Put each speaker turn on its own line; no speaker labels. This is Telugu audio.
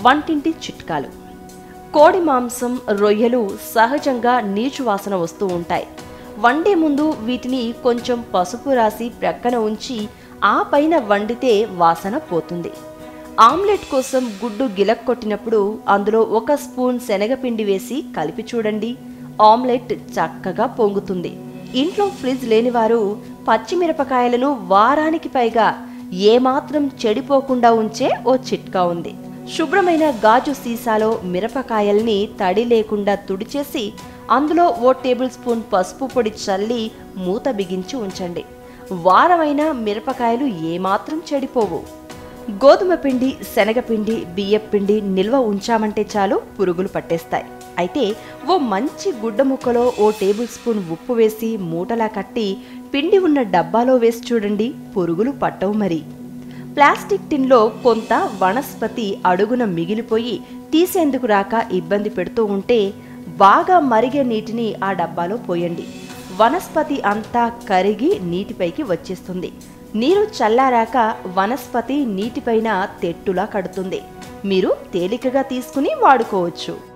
వంటింటి చిట్కాలు కోడి మాంసం రొయ్యలు సహజంగా నీచు వాసన వస్తూ ఉంటాయి వండే ముందు వీటిని కొంచెం పసుపు రాసి ప్రక్కన ఉంచి ఆ పైన వండితే వాసన పోతుంది ఆమ్లెట్ కోసం గుడ్డు గిలక్కొట్టినప్పుడు అందులో ఒక స్పూన్ శనగపిండి వేసి కలిపి చూడండి ఆమ్లెట్ చక్కగా పొంగుతుంది ఇంట్లో ఫ్రిడ్జ్ లేనివారు పచ్చిమిరపకాయలను వారానికి పైగా ఏమాత్రం చెడిపోకుండా ఉంచే ఓ చిట్కా ఉంది శుభ్రమైన గాజు సీసాలో మిరపకాయల్ని తడి లేకుండా తుడిచేసి అందులో ఓ టేబుల్ స్పూన్ పసుపు పొడి చల్లి మూత బిగించి ఉంచండి వారమైన మిరపకాయలు ఏమాత్రం చెడిపోవు గోధుమ పిండి శనగపిండి బియ్యపిండి నిల్వ ఉంచామంటే చాలు పురుగులు పట్టేస్తాయి అయితే ఓ మంచి గుడ్డ ముక్కలో ఓ టేబుల్ స్పూన్ ఉప్పు వేసి మూటలా కట్టి పిండి ఉన్న డబ్బాలో వేసి చూడండి పురుగులు పట్టవు మరి ప్లాస్టిక్ టిన్లో కొంత వనస్పతి అడుగున మిగిలిపోయి తీసేందుకు రాక ఇబ్బంది పెడుతూ ఉంటే బాగా మరిగే నీటిని ఆ డబ్బాలో పోయండి వనస్పతి అంతా కరిగి నీటిపైకి వచ్చేస్తుంది నీరు చల్లారాక వనస్పతి నీటిపైన తెట్టులా కడుతుంది మీరు తేలికగా తీసుకుని వాడుకోవచ్చు